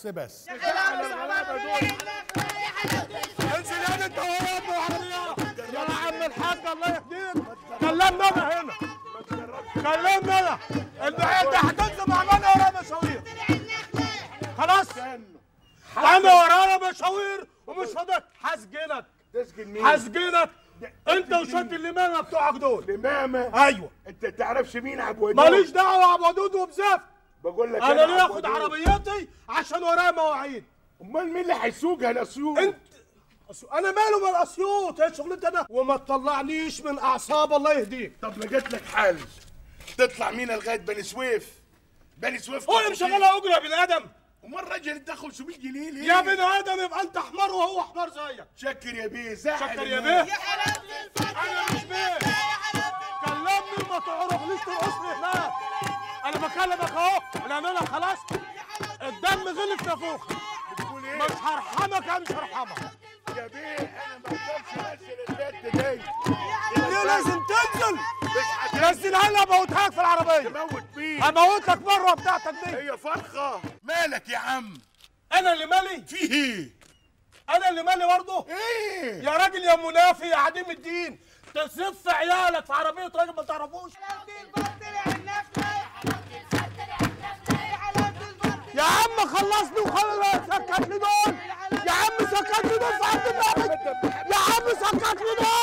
بس بس انزل يا انت ويا ابني وعربيه يا عم الحاج الله يهديك كلمنا انا هنا كلمنا انا البعيد ده هتنزل مع مانا ورايا مشاوير خلاص انا ورايا مشاوير ومش فاضل هسجنك تسجن مين؟ هسجنك انت وشد اللمامه بتوعك دول الإمامة ايوه أنت تعرفش مين أبو ودود ماليش دعوه ابو ودود وبزفت بقول لك انا ليه أبو اخد ودود. عربيتي عشان ورايا مواعيد أمال مين اللي هيسوقها الأسيوط؟ انت أسيو- انا ماله من اسيوط هي شغلتي انا وما تطلعنيش من اعصاب الله يهديك طب لقيت لك حل تطلع مين لغاية بني سويف بني سويف هو اللي مشغلها اجره يا بني ادم امال الراجل ادى 500 جنيه ليه؟ يا بني ادم يبقى انت حمار وهو حمار زيك شكر يا بيه زعل شكر يا الناس. بيه انا مش بيه كلمني وما تعرفنيش ترقصني هناك انا بكلمك اهو لان انا خلاص الدم غلي في نافوخي بتقول ايه؟ مش هرحمك انا مش هرحمك يا بيه انا ما اقدرش انزل البت دي ليه لازم تنزل مش هتنزل نزلها لي اموتهاك في العربيه تموت مين؟ اموتك مره بتاعتك دي هي فرخة مالك يا عم؟ انا اللي مالي فيه ايه؟ انا اللي مالي برضه ايه؟ يا راجل يا منافي يا عديم الدين تصف عيالك في عربيه راجل ما تعرفوش يا عم خلصني وخلص سكت لي دول يا عم سكت لي دول في عبد النبي يا عم سكت لي دول